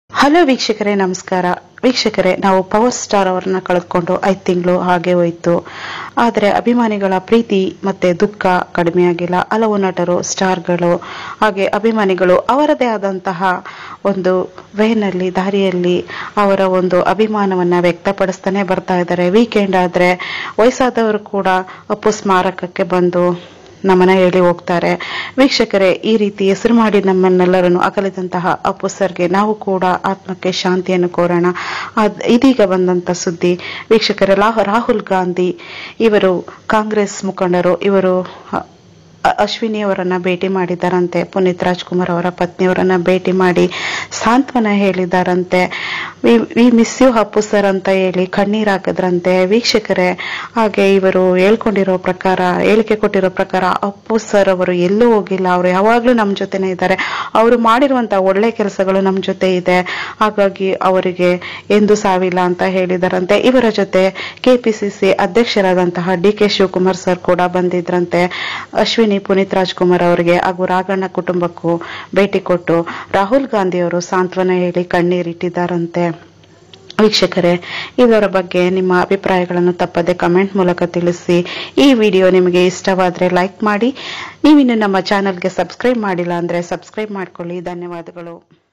hello ವೀಕ್ಷಕರೇ ನಮಸ್ಕಾರ ವೀಕ್ಷಕರೇ ನಾವು ಪವರ್ ಸ್ಟಾರ್ ಅವರನ್ನ ಕಳೆದುಕೊಂಡು ಐದು ತಿಂಗಳು ಹಾಗೆ ಹೋಯಿತು ಆದರೆ ಅಭಿಮಾನಿಗಳ ಪ್ರೀತಿ ಮತ್ತೆ ದುಃಖ ಕಡಿಮೆಯಾಗಿಲ್ಲ ಹಲವು ನಟರು ಸ್ಟಾರ್ಗಳು ಹಾಗೆ ಅಭಿಮಾನಿಗಳು ಅವರದೇ ಆದಂತಹ ಒಂದು ವೇನಲ್ಲಿ ದಾರಿಯಲ್ಲಿ ಅವರ ಒಂದು ಅಭಿಮಾನವನ್ನ ವ್ಯಕ್ತಪಡಿಸ್ತಾನೆ ಬರ್ತಾ ಇದ್ದಾರೆ ವೀಕೆಂಡ್ ಆದ್ರೆ ವಯಸ್ಸಾದವರು ಕೂಡ ಅಪ್ಪು ಸ್ಮಾರಕಕ್ಕೆ ಬಂದು ನಮನ ಹೇಳಿ ಹೋಗ್ತಾರೆ ವೀಕ್ಷಕರೇ ಈ ರೀತಿ ಹೆಸರು ಮಾಡಿ ನಮ್ಮನ್ನೆಲ್ಲರನ್ನು ಅಗಲಿದಂತಹ ಅಪ್ಪು ಸರ್ಗೆ ನಾವು ಕೂಡ ಆತ್ಮಕ್ಕೆ ಶಾಂತಿಯನ್ನು ಕೋರೋಣ ಅದ್- ಇದೀಗ ಬಂದಂತ ಸುದ್ದಿ ವೀಕ್ಷಕರೇ ಲಾ- ರಾಹುಲ್ ಗಾಂಧಿ ಇವರು ಕಾಂಗ್ರೆಸ್ ಮುಖಂಡರು ಇವರು ಅ- ಅ- ಅಶ್ವಿನಿ ಅವರನ್ನ ಭೇಟಿ ಮಾಡಿದ್ದಾರಂತೆ ಪುನೀತ್ ರಾಜ್ಕುಮಾರ್ ಅವರ ಪತ್ನಿಯವರನ್ನ ಭೇಟಿ ಮಾಡಿ ಸಾಂತ್ವನ ಹೇಳಿದ್ದಾರಂತೆ we miss you Appu sir ಅಂತ ಹೇಳಿ ಕಣ್ಣೀರ್ ಹಾಕಿದ್ರಂತೆ ವೀಕ್ಷಕರೇ ಹಾಗೆ ಇವರು ಹೇಳ್ಕೊಂಡಿರೋ ಪ್ರಕಾರ ಹೇಳಿಕೆ ಕೊಟ್ಟಿರೋ ಪ್ರಕಾರ ಅಪ್ಪು ಸರ್ ಅವರು ಎಲ್ಲೂ ಹೋಗಿಲ್ಲ ಅವರು ಯಾವಾಗ್ಲೂ ನಮ್ಮ ಜೊತೆನೇ ಇದ್ದಾರೆ ಅವರು ಮಾಡಿರುವಂತಹ ಒಳ್ಳೆ ಕೆಲಸಗಳು ನಮ್ಮ ಜೊತೆ ಇದೆ ಹಾಗಾಗಿ ಅವರಿಗೆ ಎಂದು ಸಾವಿಲ್ಲ ಅಂತ ಹೇಳಿದಾರಂತೆ ಇವರ ಜೊತೆ ಕೆಪಿಸಿಸಿ ಅಧ್ಯಕ್ಷರಾದಂತಹ ಡಿ ಕೆ ಶಿವಕುಮಾರ್ ಸರ್ ಕೂಡ ಬಂದಿದ್ರಂತೆ ಅಶ್ವಿನಿ ಪುನೀತ್ ರಾಜ್ಕುಮಾರ್ ಅವರಿಗೆ ಹಾಗೂ ರಾಘಣ್ಣ ಕುಟುಂಬಕ್ಕೂ ಭೇಟಿ ಕೊಟ್ಟು ರಾಹುಲ್ ಗಾಂಧಿ ಅವರು ಸಾಂತ್ವನ ಹೇಳಿ ಕಣ್ಣೀರಿಟ್ಟಿದ್ದಾರಂತೆ ವೀಕ್ಷಕರೇ ಇದರ ಬಗ್ಗೆ ನಿಮ್ಮ ಅಭಿಪ್ರಾಯಗಳನ್ನು ತಪ್ಪದೆ ಕಮೆಂಟ್ ಮೂಲಕ ತಿಳಿಸಿ ಈ ವಿಡಿಯೋ ನಿಮಗೆ ಇಷ್ಟವಾದರೆ ಲೈಕ್ ಮಾಡಿ ನೀವಿನ್ನು ನಮ್ಮ ಚಾನೆಲ್ಗೆ ಸಬ್ಸ್ಕ್ರೈಬ್ ಮಾಡಿಲ್ಲ ಅಂದರೆ ಸಬ್ಸ್ಕ್ರೈಬ್ ಮಾಡ್ಕೊಳ್ಳಿ ಧನ್ಯವಾದಗಳು